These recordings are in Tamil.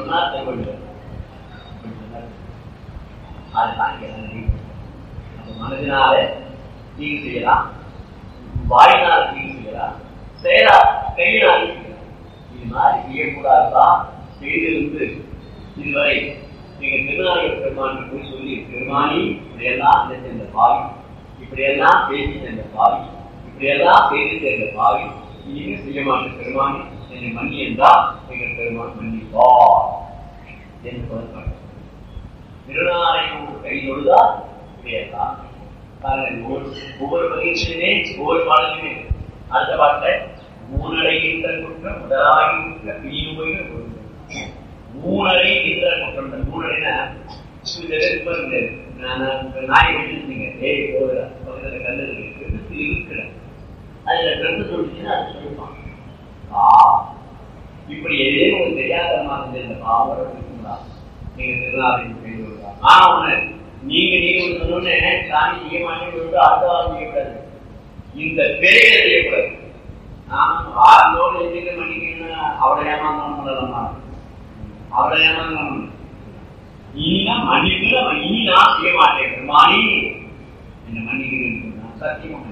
சொன்னார் திருவள்ளுவர் அதுதான் இங்க நன்றி நம்ம மனதினால தீங்கு செய்யலாம் வாயினால் தீங்கு செய்யலாம் செயலா கையினால் செய்யலாம் இது மாதிரி செய்யக்கூடாதுதான் செய்திருந்து இதுவரை நீங்க திருநாயக பெருமான் போய் சொல்லி பெருமானி இப்படியெல்லாம் இதை சேர்ந்த பாவி இப்படியெல்லாம் பேசி சேர்ந்த பாவி இப்படியெல்லாம் பேசி சேர்ந்த பாவி இனிமே செய்ய மாட்டேன் பெருமானி என்னை மன்னி என்றால் எங்கள் பெருமான் மன்னிப்பா என்று சொல்ல திருநாளையும் கையொழுதா இப்படியெல்லாம் ஒவ்வொரு பயிற்சியுமே ஒவ்வொரு பாடலுமே அடுத்த பாட்டை மூணடைகின்ற குற்றம் முதலாகின்ற பிரிவுகிற குற்றம் மூணரை என்ற குற்றம் இந்த மூணரைனா நாய் வச்சிருந்தீங்க ஏய் போகிற பக்கத்துல கல்லு இருக்கு இருக்கிற அதுல கண்டு சொல்லிச்சுன்னா அது சொல்லிப்பான் இப்படி ஏதேனும் ஒரு தெரியாதமா இருந்த இந்த பாவம் இருக்குங்களா நீங்க திருநாளையும் கைது ஆனா ஒண்ணு நீங்க நீங்க சொன்னோன்னே சாமி செய்ய மாட்டேன்னு அடுத்த வாரம் செய்யக்கூடாது இந்த பிழைகளை செய்யக்கூடாது நான் ஆறுதோடு எதிர்க்க மாட்டேங்கன்னா அவரை ஏமாந்தோம் பண்ணலாமா அவரை ஏமாந்தோம் இனிதான் மன்னிக்கல இனி நான் செய்ய மாட்டேன் பெருமானி என்ன மன்னிக்கிறேன் சத்தியமா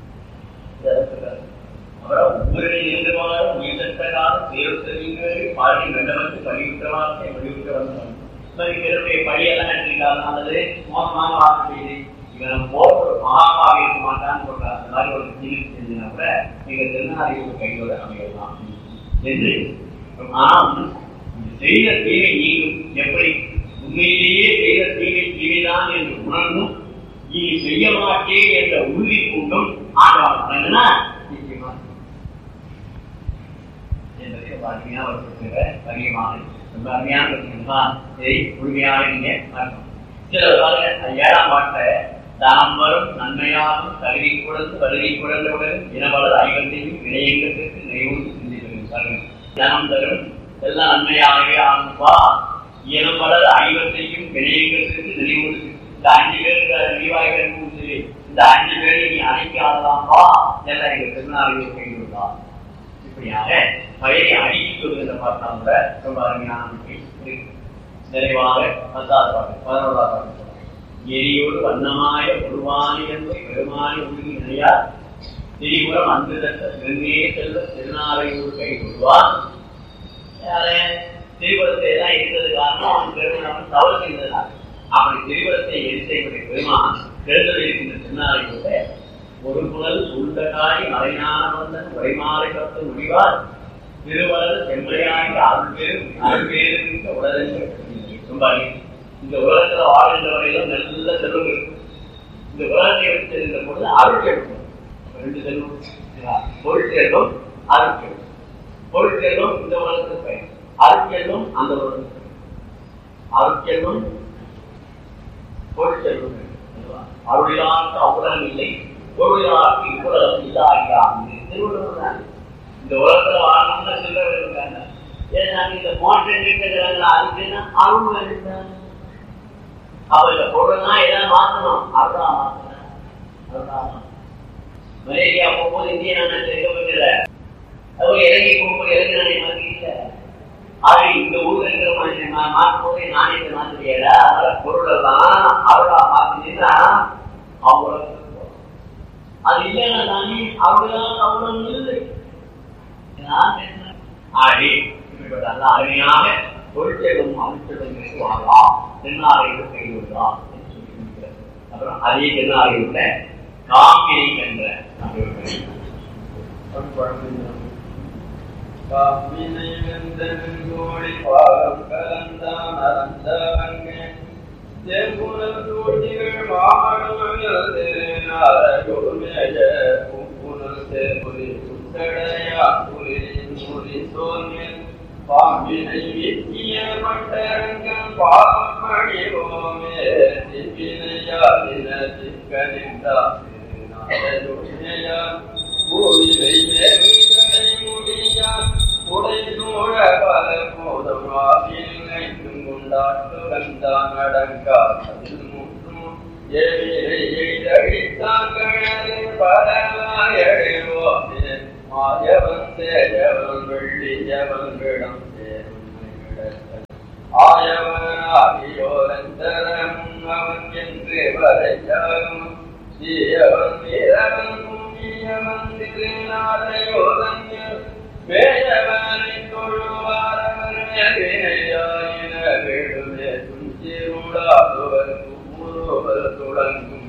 அப்புறம் உங்களுடைய நின்றவாறு உயிர்த்தக்காக தேர்வு தெரிவிக்கிறது பாடி வெள்ளமத்து பழிவிட்டவாக வலியுறுத்த வந்தாங்க என்னுடைய பழியெல்லாம் எடுத்துக்கலாம் அல்லது மோசமான வார்த்தை செய்து இவன் போர் மகாபாவி இருக்க மாட்டான்னு சொல்றான் அந்த மாதிரி ஒரு ஜீவித்து செஞ்சுனா கூட நீங்க திருநாளையோட கையோட அமையலாம் என்று ஆனா செய்த தீமை நீங்கும் எப்படி உண்மையிலேயே செய்த தீமை தீமைதான் என்று உணர்ந்தும் இனி செய்ய மாட்டேன் என்ற உறுதி கூட்டம் ஆண்டவன் நிச்சயமா என்பதை அருமையாக வற்புறுத்துகிற பரியமாக ரொம்ப அருமையான பார்த்தீங்கன்னா இதை முழுமையாக நீங்க பார்க்கணும் சில பாருங்க ஏழாம் பாட்டை தாம் வரும் நன்மையாகும் தகுதி குழந்து வருகை குழந்தவுடன் இனவளர் ஐவத்தையும் விடயங்கத்திற்கு நிறைவு சிந்திப்பாருங்க தனம் தரும் எல்லாம் நன்மையாகவே ஆகும்பா இனவளர் ஐவத்தையும் விடயங்கத்திற்கு நிறைவு இந்த அஞ்சு பேர் நிர்வாகிகள் சரி இந்த அஞ்சு பேரை நீ அணைக்காததாம்பா எல்லாம் எங்க திருநாளையில் கைவிடுவா இப்படியாக பயிரை அடிக்கி சொல்லுகிற பார்த்தா கூட ரொம்ப அருமையான இருக்கு நிறைவாக பத்தாவது பாட்டு பதினோராவது பாட்டு எரியோடு வண்ணமாய உருவானி என்பதை பெருமானி உருகி நினையார் திரிபுரம் அன்று தட்ட கங்கையே செல்வ திருநாளையோடு கை கொள்வார் திரிபுரத்தை எல்லாம் இருந்தது காரணம் அவன் பெருமான் தவறு செய்ததுனால அப்படி திரிபுரத்தை எரிசைக்கூடிய பெருமான் தேர்தல் இருக்கின்ற திருநாளையோட ஒரு புகழ் உண்டகாய் மறைஞான வந்தன் உரைமாலை கத்து முடிவார் திருவளர் செம்மையாகி அருள் பேரு அருள் பேரு உலகங்கள் ரொம்ப இந்த உலகத்துல வாழ்கின்ற வரையிலும் நல்ல செல்வம் இருக்கும் இந்த உலகத்தை எடுத்திருந்த பொழுது அருள் செல்வம் ரெண்டு செல்வம் பொருள் செல்வம் அருள் செல்வம் பொருள் செல்வம் இந்த உலகத்துக்கு பயன் அருள் செல்வம் அந்த உலகத்துக்கு அருள் செல்வம் பொருள் செல்வம் அருளிலாக்கு அவுலகம் இல்லை பொருளிலாக்கு இவ்வுலகம் இல்லாயா திருவள்ளுவர் தான் இந்த உலகத்துல வாழணும்னா சில்லறை இருக்காங்க ஏன்னா இந்த மோட்டர் இருக்கிறாங்க அதுக்குன்னா அருள் வேண்டாம் அப்ப இந்த பொருள்லாம் எதாவது மாத்தணும் அருளா மாத்தணும் அருளா மலேசியா போகும்போது இந்திய நாட்டு இருக்கப்படல அவங்க இறங்கி போகும்போது இறங்கி நானே மாத்திக்கல அது இந்த ஊர்ல இருக்கிற மனுஷன் மாற்றும் போது நாணயத்தை மாத்திரியாடா அதனால பொருள் எல்லாம் அருளா மாத்தினா அவங்க அது இல்லைன்னா நானே அவர்களால் அவ்வளவு இல்லை ஆடி இப்படிப்பட்ட அந்த அருமையாக பொருட்செல்வம் அமைச்சரும் வாழா தென்னாரையில் கைவிடலாம் என்று சொல்லி முடிக்கிறது அப்புறம் அதே தென்னாரையில் காம்பினை என்ற காப்பினை வெந்தன் கோழி பாகம் கலந்தான் அறந்தவங்கே செம்புணர் சூழ்ச்சிகள் மாமடுகள் திருநாரகுமேய புப்புணர் சேர்புரி புத்தடையா புலியின் முடி சோன்யன் பாம்பினை விக்கிய பட்டரங்கம் பாவம் மணிவோமே திப்பினையா தின திக்கனிந்தா திருநாரகுமேயா பூவிலை தேவிகளை முடியா உடை நூழ பல போதும் ஆசியில் ஐந்தும் கொண்டாட்டு வந்தான் அடங்கா அதில் முற்றும் ஏவிரை எழித்தான் கழலை பரவாய் எழுவோமே மாயவன் சேஜவன் வெள்ளியவன் விடம் சேரும் ஆயவனாகியோரந்தரம் அவன் என்று வரையாகும் சீயவன் வீரவன் புண்ணியவன் திருநாதையோதன்யர் வேயவனை தொழுவாரவர் மேலையாயின வேடுமே துஞ்சிருளாதுவர் குமுறுவர் துளங்கும்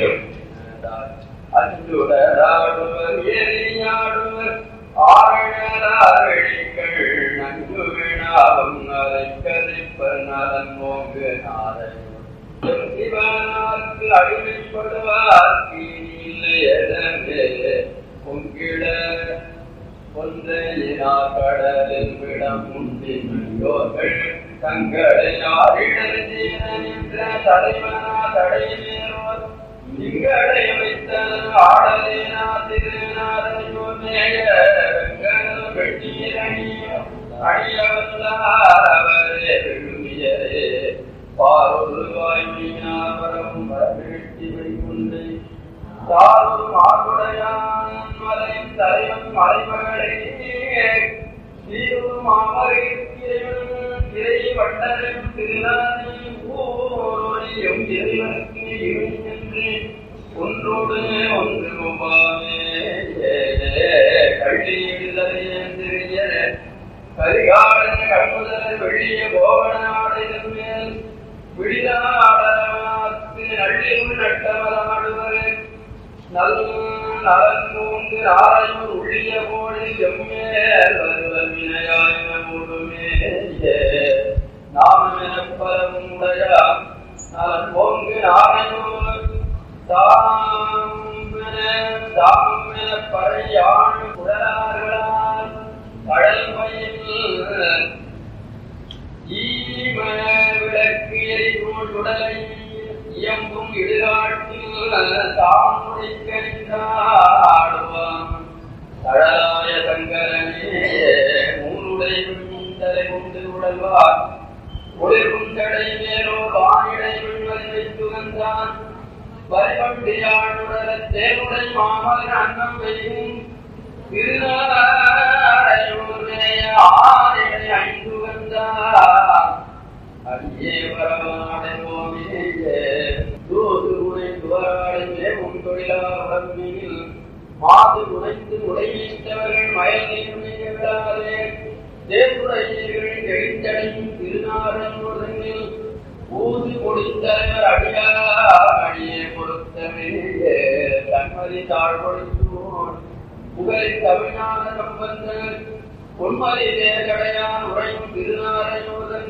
அஞ்சுடராடுவர் எரியாடுவர் ஆழலாரழிகள் நன்கு வினாவும் அதை கதிப்பர் நலன் மோங்கு நாரையும் சிவனார்க்கு அடிமைப்படுவார் இல்லையதே பொங்கிட ஒன்றையினார் கடலில் விடம் உண்டியோர்கள் தங்களை யாரிடர் என்ற தலைவனா தடைமேறோர் திங்களை வைத்தனர் ஆடலேனா திருநாரையோ மேய வெள்ளீரணியோ அணியவல்லாரவரே விழுமியரே பாரொரு வாய்மையாவரம் வரவெட்டி வைகுண்டை தாரொரு மார்புடையான் மலை தலைவன் மலைமகளே சீரும் மாமரை திரை வட்டரும் திருநாதி ஊரோடியும் இறைவனுக்கு இவை என்று ஒன்றோடு ஒன்று கோபாமே கள்ளி வில்லறைய கரிகாலன் கண்முதல் வெள்ளிய கோவனாடைதன் மேல் விழிதாடமாத்து நள்ளியும் நட்டமலமாடுவர் நல் நலன் மூன்று நாரையும் உள்ளிய போடு எம்மேல் வருவர் வினையாயின மூடுமே நாமென பரமுடையா நலன் போங்கு நாரையோர் தாமென தாமென பறையான் குடலார்களால் கடல் மயில் ஈமன விளக்கு எரிபோல் உடலை இயம்பும் இடுகாட்டில் தாமுடை கணிந்தாடுவான் தடலாய சங்கரனே மூனுடை தலை கொண்டு உடல்வார் ஒளிரும் தடை மேலோ வானிடை விண்வரை வைத்து வந்தான் வரிவண்டியாடுடல தேனுடை மாமகன் அன்னம் வையும் திருநாரையூரே ஆரிடை ஐந்து வந்தார் அடியே வரவாடைவோமே தூது உழைத்துவராடையே உன் தொழிலாளர் மாது உழைத்து முறையீட்டவர்கள் மயல் நீர்மையாதே தேர்வுடையீர்கள் எழுந்தடையும் திருநாரையூரில் ஊது கொடுத்தவர் அடியார் அடியே கொடுத்தவே தன்மதி தாழ் கொடுத்தோன் புகழில் தமிழ்நாடு சம்பந்தர் பொன்மதி தேகடையான் உரையும் திருநாரையோதன்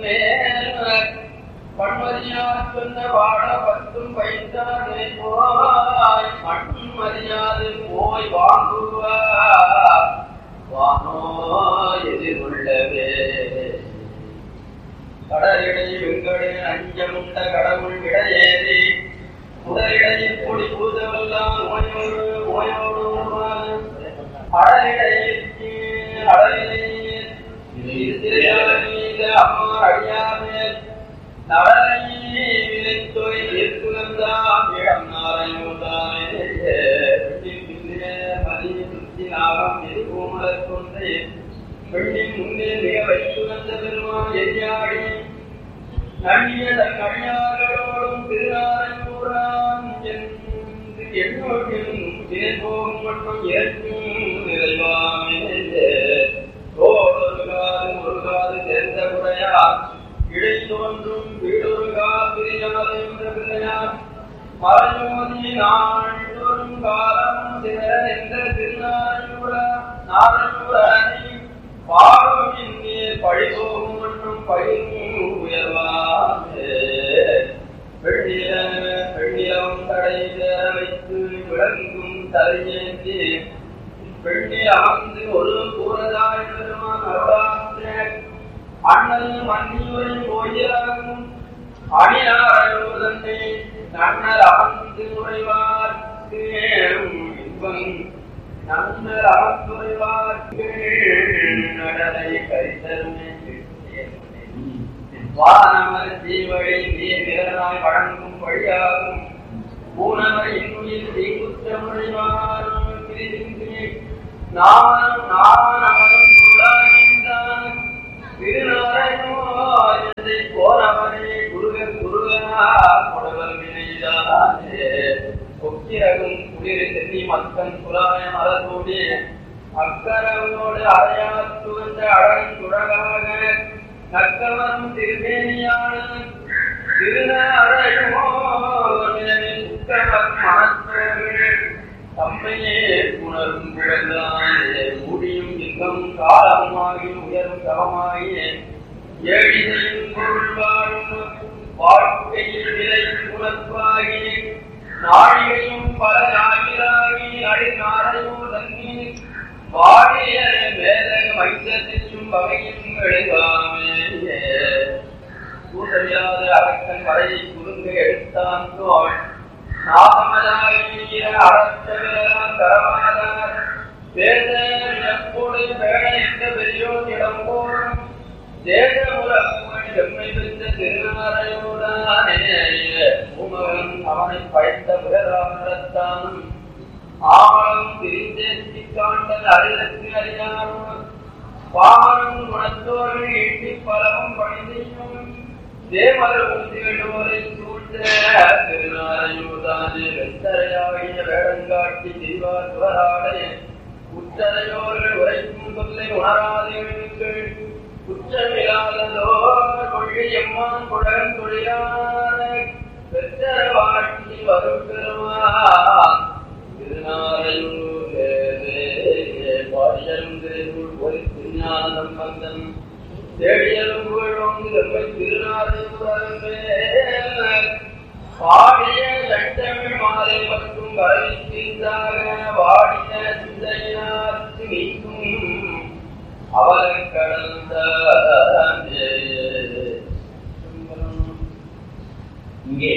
பன்மதியார் சொன்ன வாழ பத்தும் வைத்தானே போய் மண் மரியாது போய் வாங்குவார் வானோ எதிர்கொள்ளவே கடலிடை வெங்கடே அஞ்சமுண்ட கடவுள் இடையேறி முதலிடையில் பொடி பூதவெல்லாம் ஓயோடு ஓயோடு அடலிடையில் அடலிடையில் அம்மா அடியாமே நடனை விளைத்தொய் ஏற்குலந்தான் இடம் நாரையோதானே மதி சுத்தி நாகம் எரிகோமலர் கொண்டே பெண்ணின் முன்னே மிக வைத்து வந்த பெருமான் எரியாடி நன்னிய தன் அடியார்களோடும் திருநாரையூரான் என்று எண்ணோடும் தினப்போகும் மட்டும் ஏற்கும் நிறைவாமே தோடொரு காது ஒரு காது தெரிந்த குறையார் இடை தோன்றும் வீடொரு காப்பிரியார் என்ற பிள்ளையார் மறைமோதி நாள்தோறும் காலம் திற என்ற திருநாரையூர நாரையூரணி பாடும் இங்கே பழிபோகும் மற்றும் பயிரும் உயர்வாமே வெள்ளிய வெள்ளியம் தடை சேர வைத்து விளங்கும் தலையேந்தி வெள்ளி அமர்ந்து ஒரு கூறதாய் பெருமான் அருளாற்றே அண்ணல் மன்னியுரை கோயிலாகும் அணியாரோதனை நன்னர் அமர்ந்து உரைவார்க்கு இன்பம் நன்னர் அமர்ந்துரைவார்க்கு நடனை கரித்தருமே வானவர் ஜீவழி நீர் நிறனாய் வழங்கும் வழியாகும் பூனவர் இன்னுயிர் தீங்குற்றமுறைவாரும் பிரிதின்றி நானும் நான் அவரும் திருநாரையோ கோரவனே குருக குருகனா கொடவர் வினைதானே கொக்கிரகும் குளிர் சென்னி மக்கன் புலாய மலர்கூடி அக்கரவோடு அறையாத்து வந்த அழகன் குழகாக நக்கவரும் திருமேனியான திருநாரையோ சுத்தமர் மனத்தோடு தம்மையே உணரும் புகழ்ந்தானே முடியும் இன்பம் காலமாகி உயரும் தவமாகியே ஏழிசையும் பொருள் வாழும் வாழ்க்கையில் நிலை உணர்வாகி நாழிகையும் பல ஆயிராகி அடி நாரையோ தங்கி வாடிய மேலக வைத்தியும் வகையும் எழுதாமே கூட்டமில்லாத அரக்கன் வரையை குறுங்க எடுத்தான் தோல் நாகமதாகிய அறத்தவிரான் தரமாதார் பேத எப்போது பேழைத்த பெரியோர் இடம்போரும் தேசமுலக்குமணி செம்மை பெற்ற திருநாரையோடானே பூமகன் அவனை படைத்த பிறராமரத்தானும் ஆமலம் திரிந்தேசி காண்டல் அறிதற்கு அறியாரும் பாமரம் குணத்தோர்கள் ஈட்டி பலவும் பணிதையும் தேவரும் திகழ்வோரை சூழ்ந்த திருநாரையோதானே வெத்தரையாகிய வேடங்காட்டி திரிவார் துவராடே உத்தரையோர்கள் உரைக்கும் சொல்லை உணராதீர்கள் குற்றமில்லாததோ கொள்கை எம்மான் குழகன் தொழிலான பெற்றர வாழ்க்கை வரும் பெருமான் திருநாரையூரே பாடியரும் திருநூல் ஒரு திருஞான சம்பந்தன் தேடியலும் புகழோங்கு எம்மை திருநாரையூரே பாடிய சட்டமிழ் மாலை மற்றும் வரவிக்கின்றாக வாடிய சிந்தையினார்க்கு நீக்கும் அவரை கடந்த இங்கே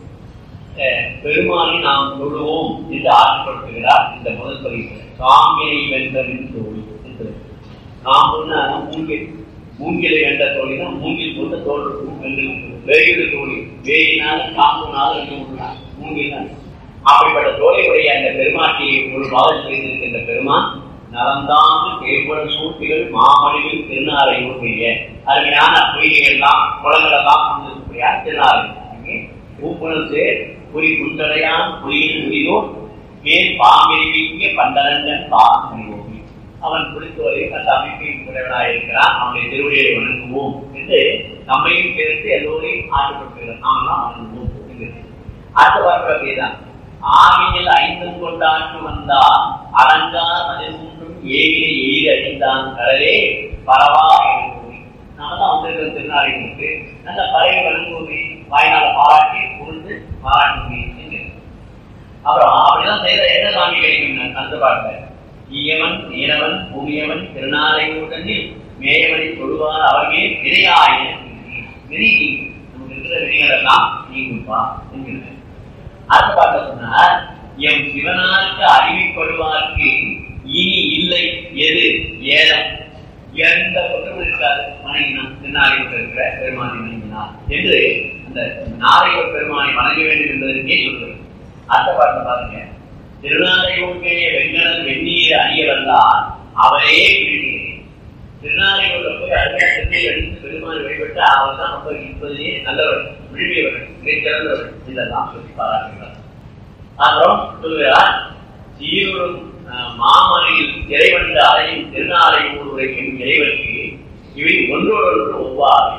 அஹ், பெருமானை நாம் தொழுவோம் என்று ஆசைப்படுத்துகிறார் இந்த முதல் பதிவு சாமியை வென்றதின் தோழி என்று. நாம் சொன்ன மூங்கில் மூங்கிலை வென்ற தோழினா மூங்கில் போன்ற தோல் இருக்கும் வென்று வேறு தோழி வேயினால் காம்புனால் என்று உள்ளார் மூங்கில் தான் அப்படிப்பட்ட தோழையுடைய அந்த பெருமாட்டியை ஒரு பாதம் செய்திருக்கின்ற பெருமான் நலந்தாண்டு கேள்வன சூட்டிகள் மாமணிகள் திருநாரையூர் பெரிய அருமையான பொய்கைகள் எல்லாம் குளங்கள் எல்லாம் கொண்டிருக்கக்கூடிய திருநாரை பூப்புணர்ந்து குறி குந்தடையான் குறியில் முடிவோம் மேல் பாம்பெருவிக்கு பண்டரங்கன் பாம்பி அவன் குறித்தவரை அந்த அமைப்பையும் உடையவனாயிருக்கிறான் அவனுடைய திருவடியை வணங்குவோம் என்று நம்மையும் சேர்த்து எல்லோரையும் ஆசைப்படுகிறான் நாம் தான் வணங்குவோம் என்கிறது. அடுத்த வார்த்தை தான் ஆவியில் ஐந்தும் கொண்டாட்டு வந்தால் அலங்கார் மதிமூன்றும் ஏவிலை எய்து அழிந்தான் கடலே பரவா எழுந்தோவி நாம தான் வந்திருக்கிற திருநாளிகளுக்கு நல்ல பறவை வணங்குவோமே வாய்நாள பாராட்டி புரிந்து பாராட்டுமே என்கிறது. அப்புறம் அப்படிதான் செய்த என்ன சாமி கிடைக்கும் அந்த பாட்டுல ஈயவன் நீரவன் பூமியவன் திருநாளையுடனில் மேயவனை தொழுவார் அவர்களே வினையாயின வினை நமக்கு இருக்கிற வினைகள் எல்லாம் நீங்குப்பா என்கிறது அடுத்த பாட்ட சொன்னார் எம் சிவனாருக்கு அறிவிப்படுவார்க்கு இனி இல்லை எது ஏலம் எந்த குற்றமும் இருக்காது வணங்கினான் திருநாளையில் இருக்கிற பெருமானை வணங்கினார் என்று அந்த நாரையூர் பெருமானை வணங்க வேண்டும் என்பதற்கே சொல்றது அடுத்த பாட்டை பாருங்க திருநாளையூர்க்கே வெங்கடல் வெந்நீர் அறிய வந்தால் அவரே விழுகிறேன் திருநாளையூர்ல போய் அருமையா திருநீர் அடித்து பெருமானை வழிபட்டு அவர் தான் ரொம்ப இருப்பதிலே நல்லவர் விழுமியவர் மிகச்சிறந்தவர் இதெல்லாம் சொல்லி பாராட்டுகிறார் அப்புறம் சொல்கிறார் சீரும் அஹ், மாமலையில் இறைவந்த அறையும் திருநாளையூர் உரைக்கும் இறைவனுக்கு இவை ஒன்றோடொன்று ஒவ்வாறு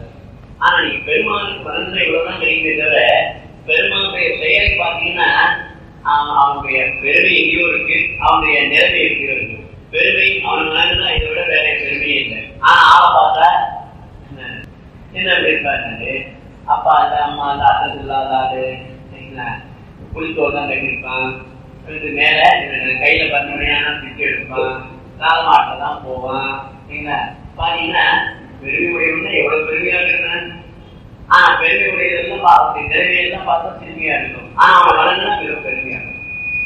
ஆனா நீங்க பெருமானுக்கு வளர்ந்த இவ்வளவுதான் கிடைக்குமே தவிர பெருமானுடைய செயலை பார்த்தீங்கன்னா அவன் அவனுடைய பெருமை எங்கேயோ இருக்கு அவனுடைய நிலைமை எங்கேயோ இருக்கு பெருமை அவன் மனதுனா இதை விட வேற பெருமையே இல்லை ஆனா ஆளை பார்த்தா என்ன, என்ன பேசுறாரு அப்பா அந்த அம்மா அந்த அட்ரஸ் இல்லாத ஆளு சரிங்களா புளித்தோல் தான் கட்டியிருப்பான் இதுக்கு மேல இந்த கையில பன்மணியான பிச்சு எடுப்பான் நாலமாட்டில் தான் போவான் சரிங்களா பாத்தீங்கன்னா பெருமை உடையவன்னா எவ்வளவு பெருமையா இருக்கிறான் ஆனா பெருமை உடையதெல்லாம் பார்த்து திறமையெல்லாம் பார்த்தா சிறுமையா இருக்கும் ஆனா அவன் வளர்ந்தா மிக பெருமையா இருக்கும்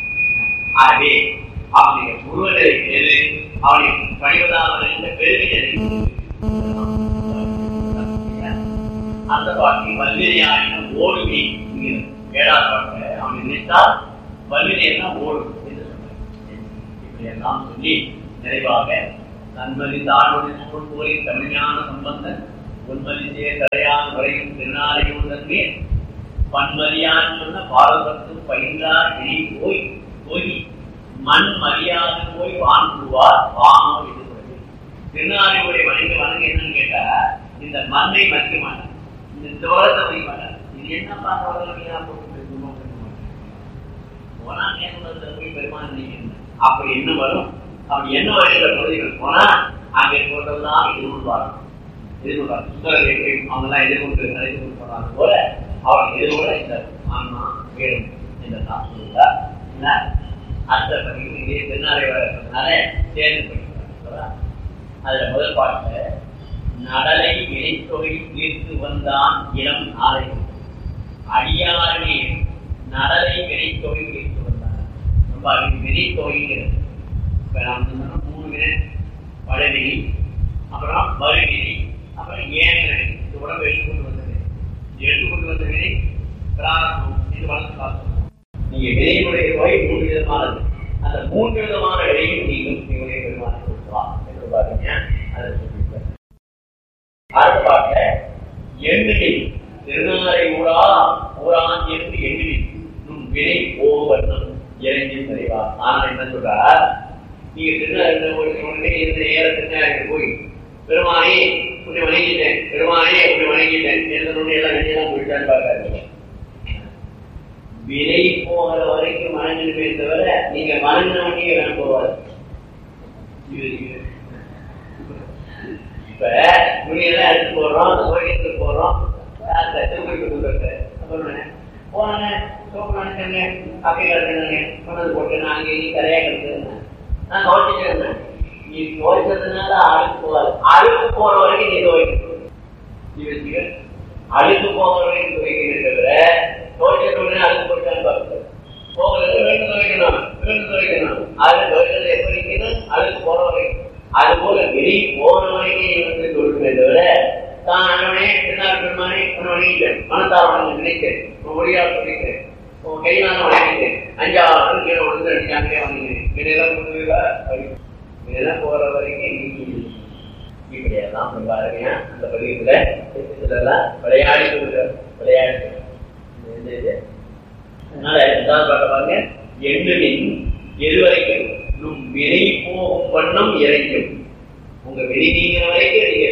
ஆகவே அவனுடைய உருவநிலை எது அவனை பணிவதாக இருந்த பெருமை அந்த பாட்டி வல்வினையான ஓடுவி ஏழாவது பாட்டு அவனை நினைத்தால் வல்வினையெல்லாம் ஓடும் என்று சொன்னார் இப்படி எல்லாம் சொல்லி நிறைவாக நன்மதி தாழ்வுடைய சூழ் போய் தமிழ்ஞான சம்பந்தன் உண்மதி சேர் குறையும் திருநாளையும் தன்மே பன்மதியான் சொன்ன பாரதத்தும் பயின்றார் இனி போய் போய் மண் மரியாதை போய் வாங்குவார் வாங்க இது திருநாளையுடைய வணங்கி வணங்க என்னன்னு கேட்டா இந்த மண்ணை மதிக்க மாட்டான் இந்த தோரத்தை மதிக்க மாட்டான் இது என்ன பார்க்க போட்டு போனா நேர்மலத்துல போய் பெருமான் நினைக்கணும் அப்படி என்ன வரும் அப்படி என்ன வருகிற பகுதிகள் போனா அங்க இருக்கிறதெல்லாம் எதிர்கொள்வார்கள் எதிர்கொள்வார் சுந்தரர் எப்படி அவங்க எல்லாம் எதிர்கொண்டு நடைபெற்று போனாங்க போல அவர் எதிர்கொள்ள இந்த ஆன்மா வேணும் என்ற தான் சொல்லுவார் என்ன அடுத்த பதிவு இதே திருநாளை வரதுனால சேர்ந்து படிக்கிறார் அதுல முதல் பாட்டுல நடலை வினைத்தொகை தீர்த்து வந்தான் இளம் நாளை அடியாரே நடலை வினைத்தொகை தீர்த்து வந்தான் ரொம்ப அது வினைத்தொகைங்கிறது இப்ப நாம் சொன்னோம் மூணு வினை வடவினை அப்புறம் மறுவினை அப்புறம் ஏன் இந்த உடம்பு எடுத்துக்கொண்டு வந்தது எடுத்துக்கொண்டு வந்த வினை பிராரம்பம் இது வளர்த்து பார்த்தோம் நீங்க வினையுடைய தொகை மூன்று விதமானது அந்த மூன்று விதமான வினையும் நீங்களும் உங்களுடைய பெருமானை கொடுக்கலாம் என்று பாருங்க அதை சொல்லியிருக்கேன் அடுத்த பாட்டுல எண்ணினை திருநாளை ஊரா ஊரான் என்று எண்ணினை நும் வினை ஓவர்ணம் இறங்கி நிறைவா ஆனா என்ன சொல்றார் நீங்க திருநாள் உடனே இந்த நேர திருநாள் போய் பெருமானே உன்னை வணங்கிட்டேன் பெருமானே உன்னை வணங்கிட்டேன் எந்த எல்லாம் வெளியெல்லாம் போயிட்டான்னு பார்க்காதீங்க விலை போகிற வரைக்கும் வணங்கணுமே தவிர நீங்க வணங்கினவனே வேணும் போவார் இப்ப துணியெல்லாம் எடுத்து போடுறோம் கோயிலுக்கு போறோம் போனேன் சோப்பு நினைச்சேன் காப்பி கிடக்குங்க கொண்டது போட்டு நான் அங்கே நீ கரையா கிடக்குறேன் நான் துவைச்சிட்டு இருந்தேன் நீ துவைச்சதுனால அழுக்கு போகாது அழுக்கு போற வரைக்கும் நீ துவைக்கணும் நீ வச்சுக்க அழுக்கு போகிற வரைக்கும் துவைக்கணும் தவிர துவைச்ச உடனே அழுக்கு போயிட்டான்னு பார்க்குறது போகிறது ரெண்டு துவைக்கணும் ரெண்டு துவைக்கணும் அது துவைக்கிறது எப்படி இருக்கணும் அழுக்கு போற வரைக்கும் அது போல வெளியே போற வரைக்கும் வந்து கொடுக்குமே தவிர தான் அண்ணனே திருநாள் பெருமானே வணங்கிட்டேன் மனத்தால் வணங்க நினைத்தேன் மொழியால் சொல்லிட்டேன் கையினால வணங்கிட்டேன் அஞ்சாவது கீழே விழுந்து அடிச்சாங்களே வணங்கினேன் இதெல்லாம் கொடுக்குறீங்களா இதெல்லாம் போற வரைக்கும் நீ இப்படியெல்லாம் பாருங்க அந்த பதிவுல இதெல்லாம் விளையாடி விளையாடி அதனால ரெண்டாவது பாட்ட பாருங்க எண்ணுமின் எதுவரைக்கும் நும் வினை போகும் வண்ணம் இறைக்கும் உங்க வெளி நீங்கிற வரைக்கும் நீங்க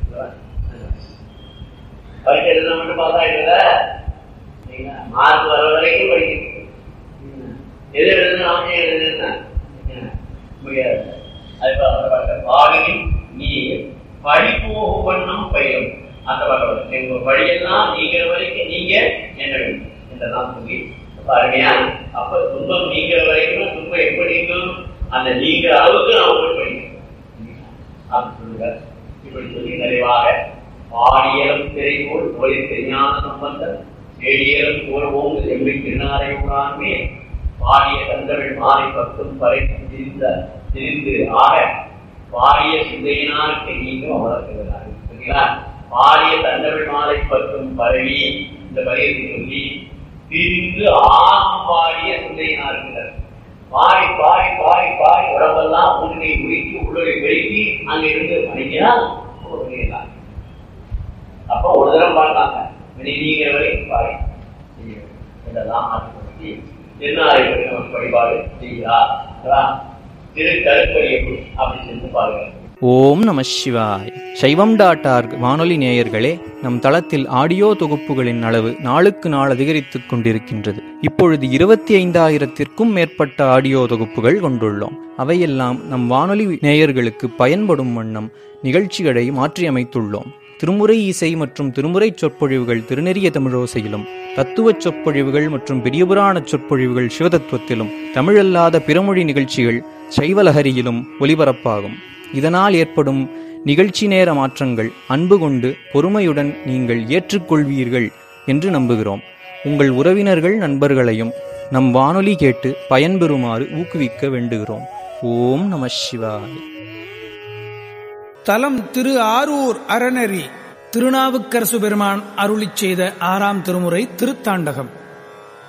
பரீட்சை எழுத மட்டும் பாஸ் ஆயிடுல மார்க் வர வரைக்கும் படிக்கணும் எது எழுதுனா அவசியம் எழுதுனா முடியாது அது பாடலில் நீ படிப்போகும் வண்ணம் பயிரும் அந்த பாட்டு உங்க வழியெல்லாம் நீங்கிற வரைக்கும் நீங்க என்ன வேண்டும் என்றெல்லாம் சொல்லி பாருங்கயா அப்ப துன்பம் நீங்கிற வரைக்கும் துன்பம் எப்படி நீங்கும் அந்த நீங்கிற அளவுக்கு நான் உங்களுக்கு படிக்கணும் அப்படி சொல்லுங்க இப்படி சொல்லி நிறைவாக பாடியலும் திரைபோல் ஒளி தெரிஞான சம்பந்தம் செடியலும் போல்வோம் செம்பி திருநாரையுடாமே பாடிய தந்தமிழ் மாறி பத்தும் பறை திரிந்த திரிந்து ஆக பாடிய சிந்தையினாருக்கு நீங்களும் அமர்த்துகிறார்கள் சரிங்களா பாடிய தந்தமிழ் மாலை பத்தும் பரவி இந்த வரியை சொல்லி திரிந்து ஆகும் பாடிய சிந்தையினார்கள் பாடி பாடி பாடி பாடி உடம்பெல்லாம் உன்னை உருக்கி உள்ளே வெளுக்கி அங்க இருந்து வணங்கினால் வெளியேறாங்க அப்ப ஒரு தரம் பாடுறாங்க நீங்கிற வரைக்கும் பாடி இதெல்லாம் மாற்றி திருநாளை வழிபாடு செய்கிறார் திரு கருப்படியப்பு அப்படி சென்று பாருங்க ஓம் நம சிவாய் சைவம் டாட் ஆர்க் வானொலி நேயர்களே நம் தளத்தில் ஆடியோ தொகுப்புகளின் அளவு நாளுக்கு நாள் அதிகரித்துக் கொண்டிருக்கின்றது இப்பொழுது இருபத்தி ஐந்தாயிரத்திற்கும் மேற்பட்ட ஆடியோ தொகுப்புகள் கொண்டுள்ளோம் அவையெல்லாம் நம் வானொலி நேயர்களுக்கு பயன்படும் வண்ணம் நிகழ்ச்சிகளை மாற்றியமைத்துள்ளோம் திருமுறை இசை மற்றும் திருமுறை சொற்பொழிவுகள் திருநெறிய தமிழோசையிலும் தத்துவ சொற்பொழிவுகள் மற்றும் பெரியபுராண சொற்பொழிவுகள் சிவதத்துவத்திலும் தமிழல்லாத பிறமொழி நிகழ்ச்சிகள் சைவலஹரியிலும் ஒலிபரப்பாகும் இதனால் ஏற்படும் நிகழ்ச்சி நேர மாற்றங்கள் அன்பு கொண்டு பொறுமையுடன் நீங்கள் ஏற்றுக்கொள்வீர்கள் என்று நம்புகிறோம் உங்கள் உறவினர்கள் நண்பர்களையும் நம் வானொலி கேட்டு பயன்பெறுமாறு ஊக்குவிக்க வேண்டுகிறோம் ஓம் நம சிவாய் தலம் திரு ஆரூர் அறநெறி திருநாவுக்கரசு பெருமான் அருளிச் செய்த ஆறாம் திருமுறை திருத்தாண்டகம்